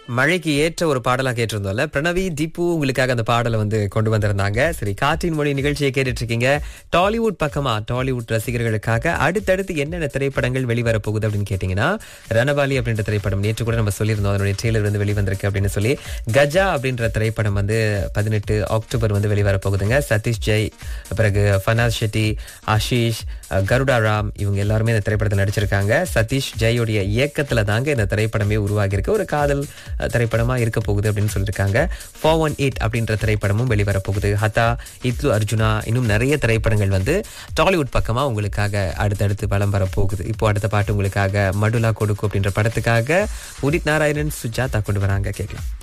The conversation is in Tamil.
மழைக்கு ஏற்ற ஒரு பாடலா கேட்டிருந்தோம்ல பிரணவி தீபு உங்களுக்காக அந்த பாடலை வந்து கொண்டு வந்திருந்தாங்க சரி காற்றின் மொழி நிகழ்ச்சியை கேட்டுட்டு இருக்கீங்க டாலிவுட் பக்கமா டாலிவுட் ரசிகர்களுக்காக அடுத்தடுத்து என்னென்ன திரைப்படங்கள் வெளிவர போகுது அப்படின்னு கேட்டீங்கன்னா ரணபாலி அப்படின்ற திரைப்படம் நேற்று கூட நம்ம சொல்லியிருந்தோம் அதனுடைய ட்ரெய்லர் வந்து வெளிவந்திருக்கு அப்படின்னு சொல்லி கஜா அப்படின்ற திரைப்படம் வந்து பதினெட்டு அக்டோபர் வந்து வெளிவர போகுதுங்க சதீஷ் ஜெய் பிறகு ஃபனாஸ் ஷெட்டி ஆஷிஷ் அஹ், கருடா ராம் இவங்க எல்லாருமே இந்த திரைப்படத்தில் நடிச்சிருக்காங்க சதீஷ் ஜெயோடைய இயக்கத்துல தாங்க இந்த திரைப்படமே உருவாகியிருக்கு ஒரு காதல் அஹ், திரைப்படமா இருக்க போகுது அப்படின்னு சொல்லியிருக்காங்க ஃபோர் ஒன் எயிட் அப்படின்ற திரைப்படமும் வெளிவர போகுது ஹதா இத்லு அர்ஜுனா இன்னும் நிறைய திரைப்படங்கள் வந்து டாலிவுட் பக்கமா உங்களுக்காக அடுத்தடுத்து வலம் வர போகுது இப்போ அடுத்த பாட்டு உங்களுக்காக மடுலா கொடுக்கு அப்படின்ற படத்துக்காக உதித் நாராயணன் சுஜாதா கொண்டு வராங்க கேட்கலாம்